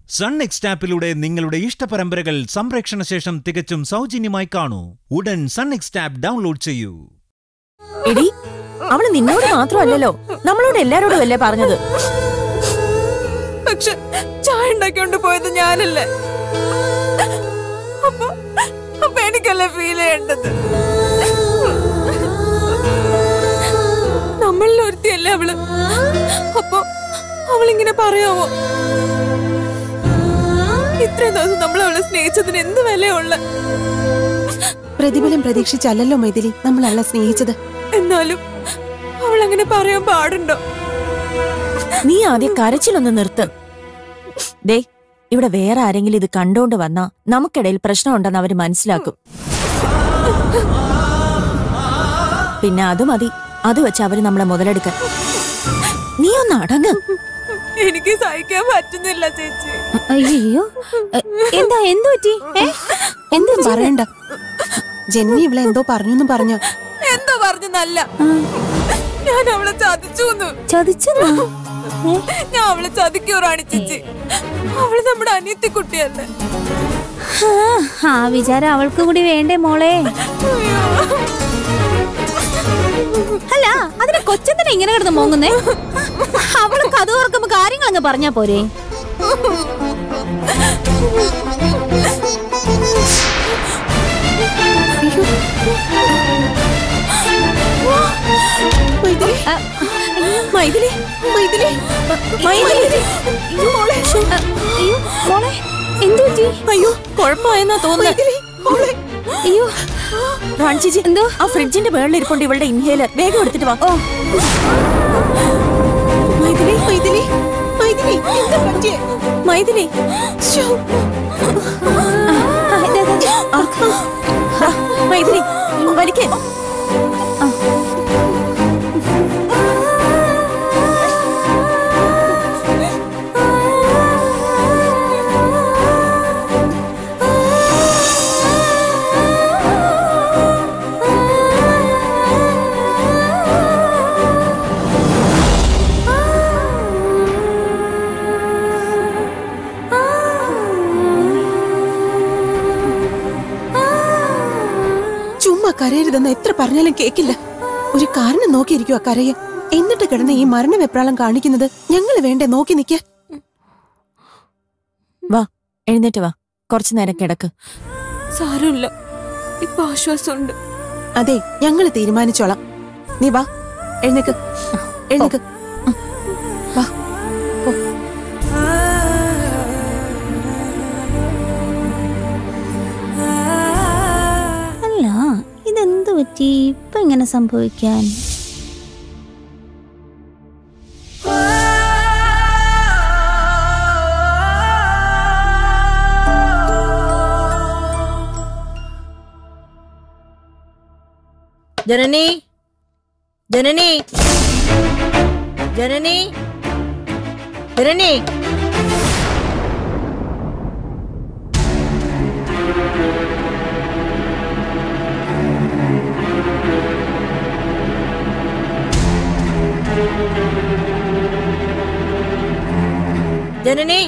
Sun next ആപ്പിലൂടെ നിങ്ങളുടെ ഇഷ്ടപരമ്പരകൾ സംപ്രേക്ഷണ ശേഷം തികച്ചും സൗജന്യമായി കാണൂ ഉടൻ സൺ നെക്സ്റ്റ് ആപ്പ് ഡൗൺലോഡ് ചെയ്യൂ എടി അവള് നിന്നോട് മാത്രമല്ലല്ലോ നമ്മളോട് എല്ലാരോടും അല്ലേ പറഞ്ഞത് പക്ഷെ ചായ ഉണ്ടാക്കിക്കൊണ്ട് പോയത് ഞാനല്ലേ അപ്പൊ അപ്പൊ എനിക്കല്ലേ ഫീൽ ചെയ്യേണ്ടത് നമ്മളിൽ ഒരുത്തിയല്ലേ അവള് അപ്പൊ അവളിങ്ങനെ പറയാവോ ഇത്രയും ദിവസം നമ്മൾ അവളെ സ്നേഹിച്ചതിന് എന്ത് വിലയുള്ള പ്രതിഫലം പ്രതീക്ഷിച്ചല്ലല്ലോ മൈഥിലി നമ്മൾ അവളെ സ്നേഹിച്ചത് എന്നാലും അവൾ അങ്ങനെ പറയാൻ പാടുണ്ടോ നീ ആദ്യം കരച്ചിലൊന്ന് നിർത്ത് ദേ ഇവിടെ വേറെ ആരെങ്കിലും ഇത് കണ്ടോണ്ട് വന്നാ നമുക്കിടയിൽ പ്രശ്നമുണ്ടെന്ന് അവര് മനസ്സിലാക്കും പിന്നെ അത് മതി അത് വെച്ച് അവര് നമ്മളെ മുതലെടുക്കാൻ നീ ഒന്ന് അടങ്ങ് എനിക്ക് സഹിക്കാൻ പറ്റുന്നില്ല ചേച്ചി അയ്യോ എന്താ എന്തു പറ്റി ഏ? എന്ത് ഒന്നും പറയണ്ട ജന്മി ഇവളെ എന്തോ പറഞ്ഞു പറഞ്ഞ എന്തോ പറഞ്ഞല്ല ഞാൻ അവളെ ചതിച്ചു ചതിച്ചതാ ഞാൻ അവളെ ചതിക്കൂറാണ് ചേച്ചി അവള് നമ്മുടെ അനിയത്തി കുട്ടിയല്ലേ ആ വിചാരം അവൾക്ക് കൂടി വേണ്ടേ മോളെ അല്ല അതിനെ കൊച്ചെന്തിനാ ഇങ്ങനെ കിടന്ന് മോങ്ങുന്നേ അവള് കഥ ഓർക്കുമ്പോ കാര്യങ്ങൾ അങ്ങ് പറഞ്ഞാ പോരെ ആ, മൈഥിലി മൈഥിലി മൈഥിലി. ശ്ശോ, ആ, അയ്യോ മോളെ എന്തു പറ്റി അയ്യോ കുഴപ്പമായെന്നാ തോന്നുന്നു അയ്യോ റാണിച്ചേച്ചി എന്തോ ആ ഫ്രിഡ്ജിന്റെ മേളിൽ ഇരിപ്പുണ്ട് ഇവളുടെ ഇൻഹേലർ വേഗം എടുത്തിട്ട് വാ ഓ മൈഥിലി മൈഥിലി മൈഥിലി എന്താ പറ്റിയേ മൈഥിലി ശ്ശോ. ആ, ദേ, ദേ, ദേ. ആ, ദാ, മൈഥിലി വലിക്കേ ചുമ്മാ കരയരുതെന്ന് എത്ര പറഞ്ഞാലും കേക്കില്ല ഒരു കാരണം നോക്കിയിരിക്കുവാ കരയ എന്നിട്ട് കിടന്ന് ഈ മരണ വെപ്രാളം കാണിക്കുന്നത് ഞങ്ങള് വേണ്ടേ നോക്കി നിൽക്കാൻ വാ എഴുന്നേറ്റ് വാ കുറച്ചു നേരം കിടക്ക് സാരമില്ല ഇപ്പൊ ആശ്വാസമുണ്ട് അതെ ഞങ്ങള് തീരുമാനിച്ചോളാം നീ വാ എഴുന്നേക്ക് എഴുന്നേക്ക് വാ പോ. അല്ല ഇതെന്ത് പറ്റി ഇപ്പൊ ഇങ്ങനെ സംഭവിക്കാൻ ജനനി ജനനി ജനനി ജനനി ജനനി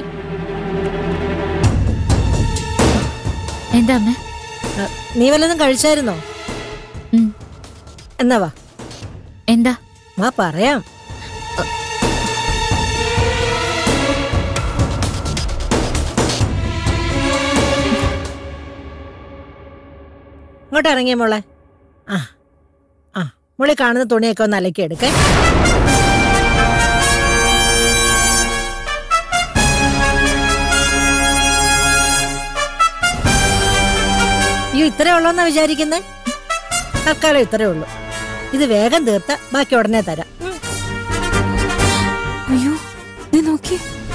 എന്താ അമ്മ അ, നീ വല്ലതും കഴിച്ചായിരുന്നോ ഉം. എന്നാ വാ എന്താ വാ പറയാം ഇങ്ങോട്ട് ഇറങ്ങിയ മോളെ ആ ആ മോളെ കാണുന്ന തുണിയൊക്കെ ഒന്ന് അലക്കി എടുക്കേ അയ്യോ ഇത്രേ ഉള്ളൂന്നാ വിചാരിക്കുന്നേ തൽക്കാലം ഇത്രേ ഉള്ളൂ ഇത് വേഗം തീർത്ത ബാക്കി ഉടനെ തരാം ഉം. അയ്യോ നീ നോക്കി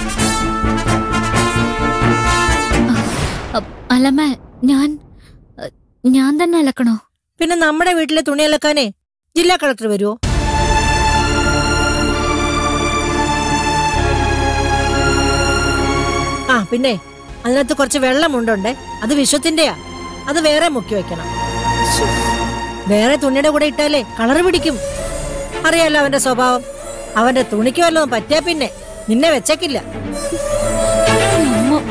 അല്ലമ്മ ഞാൻ അ, ഞാൻ തന്നെ അലക്കണോ പിന്നെ നമ്മുടെ വീട്ടിലെ തുണി അലക്കാനേ ജില്ലാ കളക്ടർ വരുമോ ആ പിന്നെ അതിനകത്ത് കുറച്ച് വെള്ളമുണ്ടുണ്ടേ അത് വിശ്വത്തിന്റെയാ അത് വേറെ മുക്കി വെക്കണം വേറെ തുണിയുടെ കൂടെ ഇട്ടാലേ കളർ പിടിക്കും അറിയാലോ അവന്റെ സ്വഭാവം അവന്റെ തുണിക്ക് വല്ലതും പറ്റിയാ പിന്നെ നിന്നെ വെച്ചേക്കില്ല അമ്മ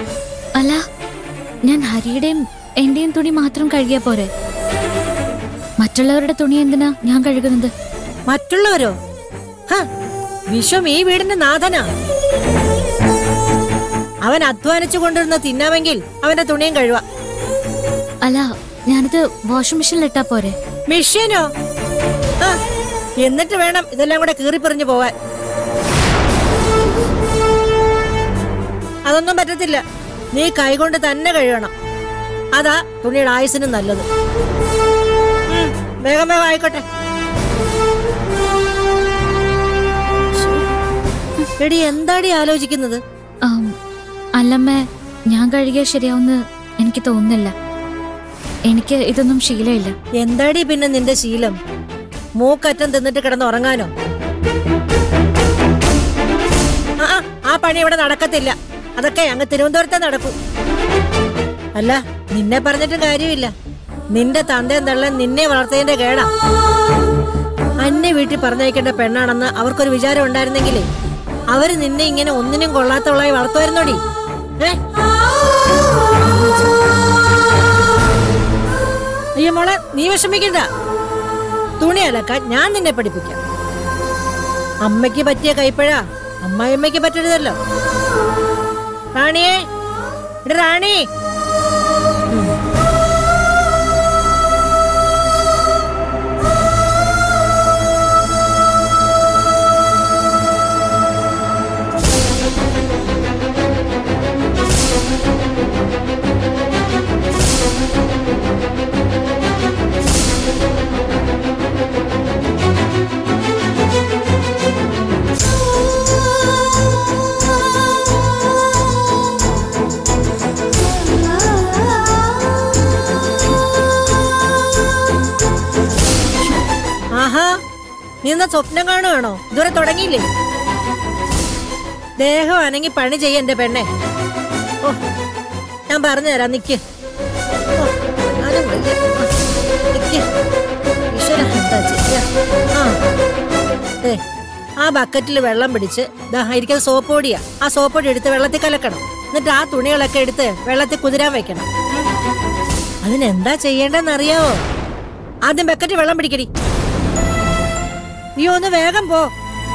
ഞാൻ ഹരിയുടെയും എന്റെയും തുണി മാത്രം കഴുകിയാ പോരെ മറ്റുള്ളവരുടെ തുണി എന്തിനാ ഞാൻ കഴുകുന്നത് മറ്റുള്ളവരോ ഹ, വിശ്വം ഈ വീടിന്റെ നാഥനാ അവൻ അധ്വാനിച്ചു കൊണ്ടിരുന്ന തിന്നാമെങ്കിൽ അവന്റെ തുണിയും കഴുവാ അല്ല ഞാനിത് വാഷിംഗ് മെഷീനിൽ ഇട്ടാ പോരെ മിഷ്യനോ ആ, എന്നിട്ട് വേണം ഇതെല്ലാം കൂടെ കീറിപ്പറിഞ്ഞു പോവാൻ അതൊന്നും പറ്റത്തില്ല നീ കൈകൊണ്ട് തന്നെ കഴുകണം അതാ തുണിയുടെ ആയുസിനും നല്ലത് ഉം, വേഗം വേഗം ആയിക്കോട്ടെ എടി എന്താടി ആലോചിക്കുന്നത് ആം, അല്ലമ്മേ ഞാൻ കഴുകിയാൽ ശരിയാവുന്ന് എനിക്ക് തോന്നുന്നില്ല എനിക്ക് ഇതൊന്നും ശീലമില്ല എന്താടി പിന്നെ നിന്റെ ശീലം മൂക്കറ്റം തിന്നിട്ട് കിടന്ന് ഉറങ്ങാനോ ആ, ആ, ആ പണി ഇവിടെ നടക്കത്തില്ല അതൊക്കെ അങ്ങ് തിരുവനന്തപുരത്തെ നടക്കൂ അല്ല നിന്നെ പറഞ്ഞിട്ടും കാര്യമില്ല നിന്റെ തന്തയും തള്ളൻ നിന്നെ വളർത്തിയതിന്റെ കേടാ അന്നെ വീട്ടിൽ പറഞ്ഞയക്കേണ്ട പെണ്ണാണെന്ന് അവർക്കൊരു വിചാരം ഉണ്ടായിരുന്നെങ്കിലേ അവര് നിന്നെ ഇങ്ങനെ ഒന്നിനും കൊള്ളാത്തവളായി വളർത്തുമായിരുന്നോടി ഏ അയ്യോ മോളെ നീ വിഷമിക്കണ്ട തുണി അലക്കാൻ ഞാൻ നിന്നെ പഠിപ്പിക്കാം അമ്മയ്ക്ക് പറ്റിയ കൈപ്പഴ അമ്മായിയമ്മയ്ക്ക് പറ്റരുതല്ലോ റാണിയേ എടി റാണി ആഹാ നീ എന്നാ സ്വപ്നം കാണുവാണോ ഇതുവരെ തുടങ്ങിയില്ലേ ദേഹം അനങ്ങി പണി ചെയ്യ എന്റെ പെണ്ണെ ഓ ഞാൻ പറഞ്ഞു തരാം നിക്ക് ഓ, ഞാനും വയ്യ. ആ, നിക്ക്. ഈശ്വരാ, എന്താ ചെയ്യാ? ആ. ദേ, ആ ബക്കറ്റിൽ വെള്ളം പിടിച്ച് ദാ ഇരിക്കുന്ന സോപ്പ് പൊടിയാ ആ സോപ്പ് പൊടി എടുത്ത് വെള്ളത്തിൽ കലക്കണം എന്നിട്ട് ആ തുണികളൊക്കെ എടുത്ത് വെള്ളത്തിൽ കുതിരാൻ വെക്കണം ഉം. അതിനെന്താ ചെയ്യേണ്ടെന്ന് അറിയാവോ ആദ്യം ബക്കറ്റ് വെള്ളം പിടിക്കടി നീ ഒന്ന് വേഗം പോ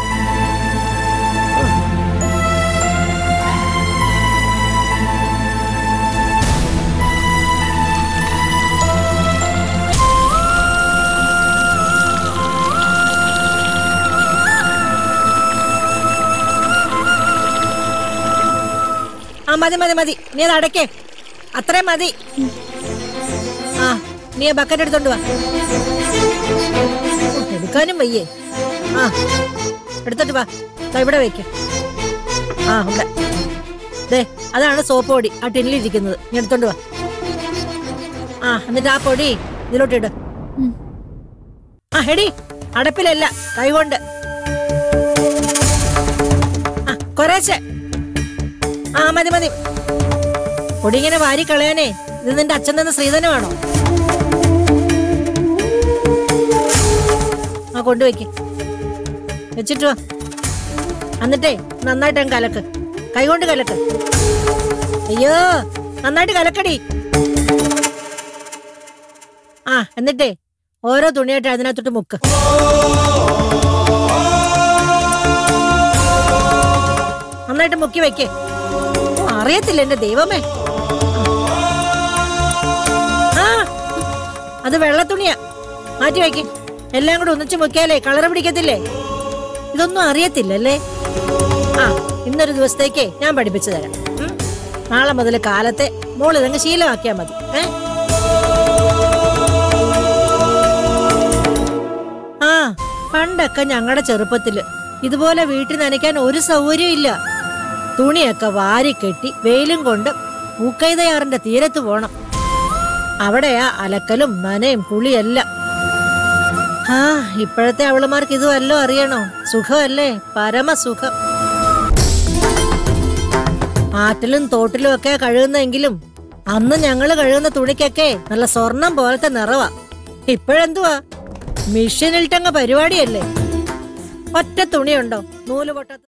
ആ മതി മതി മതി നീ അത് അടയ്ക്കേ അത്രയും മതി ആ നീ ആ ബക്കറ്റ് എടുത്തോണ്ട് വാ ഓ, എടുക്കാനും വയ്യേ ആ എടുത്തിട്ട് വാ ദാ ഇവിടെ വെക്ക് ആ ഇവിടെ ദേ അതാണ് സോപ്പ് പൊടി ആ ടിന്നിലിരിക്കുന്നത് നീ എടുത്തോണ്ട് വാ ആ എന്നിട്ട് ആ പൊടി ഇതിലോട്ട് ഇട് ഉം. ആ എടി അടപ്പിലല്ല കൈകൊണ്ട് ആ കുറേശ്ശെ ആ മതി മതി പൊടി ഇങ്ങനെ വാരി കളയാനേ ഇത് നിന്റെ അച്ഛൻ തന്ന ശ്രീധനമാണോ ആ കൊണ്ടുവയ്ക്ക് വെച്ചിട്ട് വാ എന്നിട്ടേ നന്നായിട്ട് അങ്ങ് കലക്ക് കൈകൊണ്ട് കലക്ക് അയ്യോ നന്നായിട്ട് കലക്കടി ആ എന്നിട്ടേ ഓരോ തുണിയായിട്ട് അതിനകത്തോട്ട് മുക്ക് നന്നായിട്ട് മുക്കി വെക്കേ ഓ, അറിയത്തില്ല എന്റെ ദൈവമേ ആ അത് വെള്ളത്തുണിയാ മാറ്റി വെക്ക് എല്ലാം കൂടെ ഒന്നിച്ച് മുക്കിയാലേ കളർ പിടിക്കത്തില്ലേ ഇതൊന്നും അറിയത്തില്ലല്ലേ ആ ഇന്നൊരു ദിവസത്തേക്ക് ഞാൻ പഠിപ്പിച്ചു തരാം ഉം? നാളെ മുതൽ കാലത്തെ മോൾ ഇതങ്ങ് ശീലമാക്കിയാ മതി ഏ ആ പണ്ടൊക്കെ ഞങ്ങളുടെ ചെറുപ്പത്തില് ഇതുപോലെ വീട്ടിൽ നനയ്ക്കാൻ ഒരു സൗകര്യം ഇല്ല തുണിയൊക്കെ വാരിക്കെട്ടി വെയിലും കൊണ്ട് പൂക്കൈതയാറിന്റെ തീരത്ത് പോണം അവിടെയാ അലക്കലും നനയും കുളിയെല്ലാം ആ ഇപ്പോഴത്തെ അവളുമാർക്ക് ഇത് വല്ലോ അറിയണോ സുഖമല്ലേ പരമസുഖം ആറ്റിലും തോട്ടിലും ഒക്കെ കഴുകുന്നെങ്കിലും അന്ന് ഞങ്ങള് കഴുകുന്ന തുണിക്കൊക്കെ നല്ല സ്വർണം പോലത്തെ നിറവാ ഇപ്പോഴെന്തുവാ മിഷനിലിട്ടങ്ങ് പരിപാടിയല്ലേ ഒറ്റ തുണിയുണ്ടോ നൂല് പൊട്ടാത്ത